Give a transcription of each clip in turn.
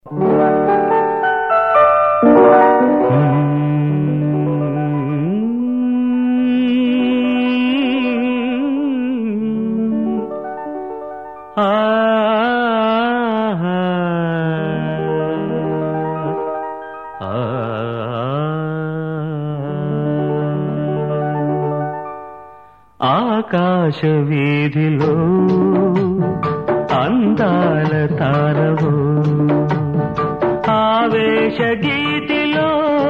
ఆకాశ వీధిలో అందాల తారవు ఆవేశ గీతిలో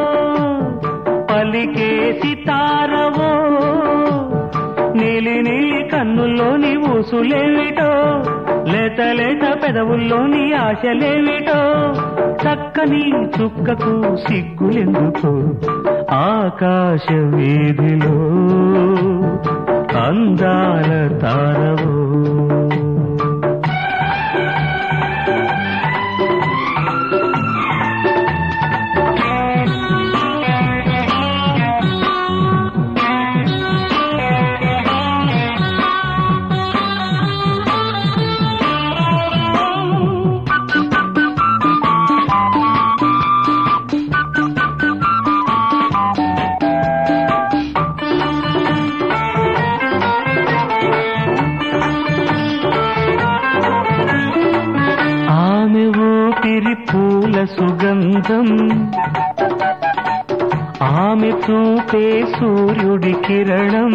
పలికేసి తారవో నీలి నీలి కన్నుల్లోని ఊసులేమిటో లేత లేత పెదవుల్లోని ఆశలేమిటో చక్కని చుక్కకు సిగ్గులెందుకు ఆకాశ వీధిలో అందాల తారవు ఆమె ఊపిరి పూల సుగంధం ఆమె చూపే సూర్యుడి కిరణం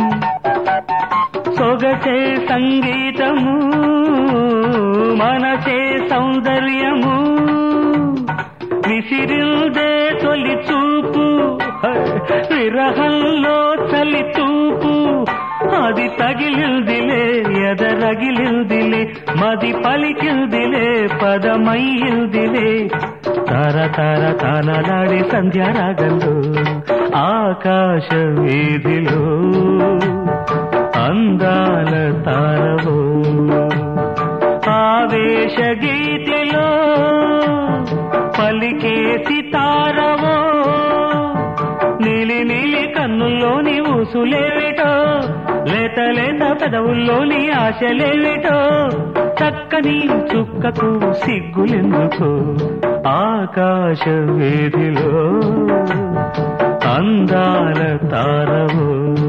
సొగసే సంగీతము మనసే సౌందర్యము విసిరిందే తొలి చూపు విరహంలో చలి చూపు అది తగిలిందిలే ఎదరగిలిందిలే మది పలికిందిలే పదమయ్యిందిలే తర తర తనలాడే సంధ్యారాగంలో ఆకాశ వీధిలో అందాల తారవో ఆవేశ గీతిలో పలికేసి తారవో నీలి నీలి కన్నుల్లోని ఊసులేవిటో లేత లేత పెదవుల్లోని ఆశలేవిటో చక్కని చుక్కకు సిగ్గులెందుకు ఆకాశ వీధిలో అందాల తారవు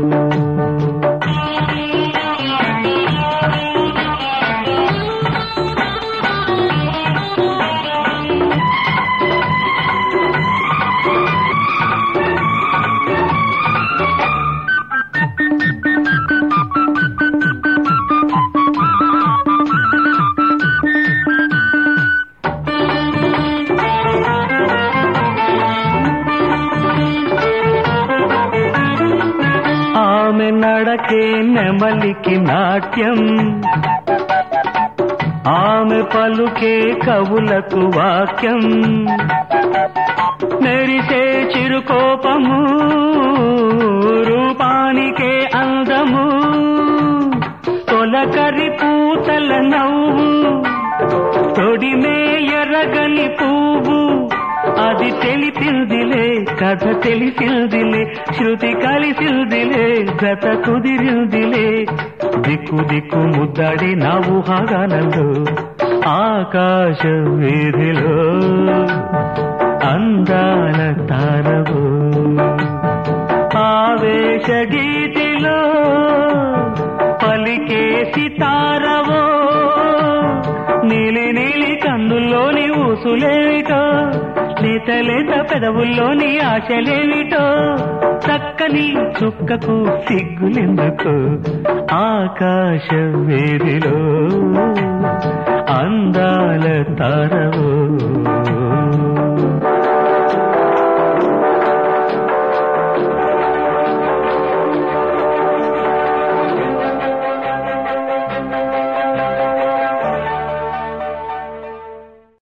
ఆమె నడకే నెమలికి నాట్యం ఆమె పలుకే కవులకు వాక్యం మెరిసే చిరుకోపము రూపానికే అందము తొలకరి పూతల నవ్వు తొడిమే ఎరగని పువ్వు అది తెలిసిందిలే కథ తెలిసిందిలే శృతి కలిసిందిలే గత కుదిరిందిలే దిక్కు దిక్కు ముద్దడి నా ఊహాగానంలో ఆకాశ వీధిలో అందాల తారవు ఆవేశ గీతిలో పలికేసి తారవో నీలి నీలి కన్నుల్లోని ఊసులేవిటో లేత లేత పెదవుల్లోని ఆశలేవిటో చక్కని చుక్కకు సిగ్గులెందుకు ఆకాశ వేదిలో అందాల తారవు